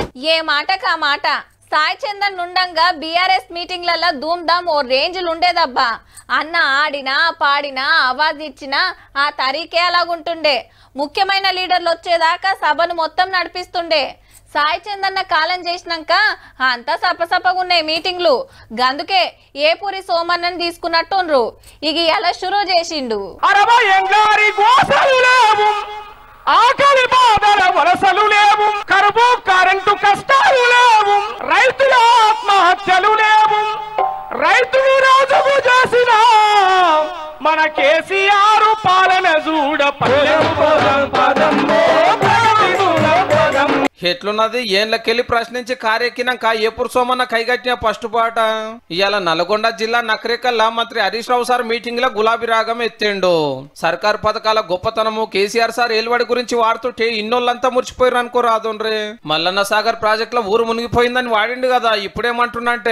ఏ మాటకా మాట సాయి చందన్ నుండంగా బీఆర్ఎస్ మీటింగ్లలో ధూమ్ ధామ్ ఓ రేంజ్లు ఉండేదబ్బా అన్న ఆడినా పాడినా అవాజ్ ఇచ్చినా ఆ తరీకే అలాగుంటుండే ముఖ్యమైన లీడర్లు వచ్చేదాకా సభను మొత్తం నడిపిస్తుండే సాయి చందన్న కాలం చేసినాక అంతా సపసపగున్నాయి మీటింగ్లు గందుకే ఏ పూరి సోమన్నని తీసుకున్నట్టుండ్రు ఇక ఎలా షురూ చేసిండు అరవై ఎంగారి గోసలు లేవు ఆకలి బాధల వలసలు లేవు కరువు కరెంటు కష్టాలు లేవు రైతుల ఆత్మహత్యలు లేవు రైతులు రాజుకు చేసిన మన కేసీఆర్ పాలన చూడ పల్లెం పదం పదం ఓ ప్రగతి దూరం పదం. ఎట్లున్నది ఏండ్లకెళ్ళి ప్రశ్నించి కారెక్కినాక ఎప్పుడు సోమన్న కైగట్టిన ఫస్ట్ పాట ఇవాళ నల్గొండ జిల్లా నకరేకల్లా మంత్రి హరీష్ రావు సార్ మీటింగ్ లో గులాబీ రాగం ఎత్తిండు సర్కార్ పథకాల గొప్పతనము కేసీఆర్ సార్ ఏలువాడి గురించి వాడుతుంటే ఇన్నోళ్ళంతా మురిచిపోయారు అనుకో రాదుండ్రే మల్లన్న సాగర్ ప్రాజెక్ట్ లో ఊరు మునిగిపోయిందని వాడిండు కదా ఇప్పుడేమంటున్నంటే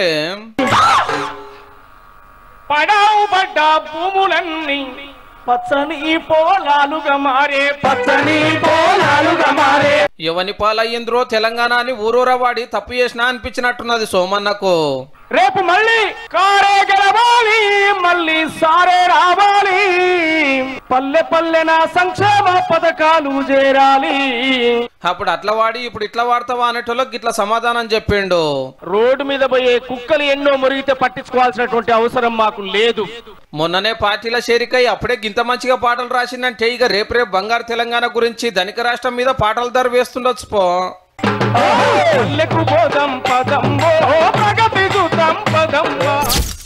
పడావు పడ్డ భూములన్నీ పచ్చని పొలాలుగా మారే పచ్చని పొలాలుగా మారే ఎవని పాలయ్యింద్రో తెలంగాణ అని ఊరూరా వాడి తప్పు చేసినా అనిపించినట్టున్నది సోమన్నకు రేపు మళ్ళీ కారే గెలవాలి మళ్ళీ సారే రావాలి పల్లె పల్లెన సంక్షేమ పథకాలు చేరాలి అప్పుడు అట్లా వాడి ఇప్పుడు ఇట్లా వాడతావా అనేటోళ్ళకి ఇట్లా సమాధానం చెప్పిండు రోడ్డు మీద పోయే కుక్కలు ఎన్నో మురిగితే పట్టించుకోవాల్సినటువంటి అవసరం మాకు లేదు మొన్ననే పార్టీల చేరికై అప్పుడే గింత మంచిగా పాటలు రాసిందంటే ఇక రేపు రేపు బంగారు తెలంగాణ గురించి ధనిక రాష్ట్రం మీద పాటలు ధర వేస్తుండొచ్చు పో పల్లెకు పోదాం పదం ఓ ప్రగతి చూద్దాం పదం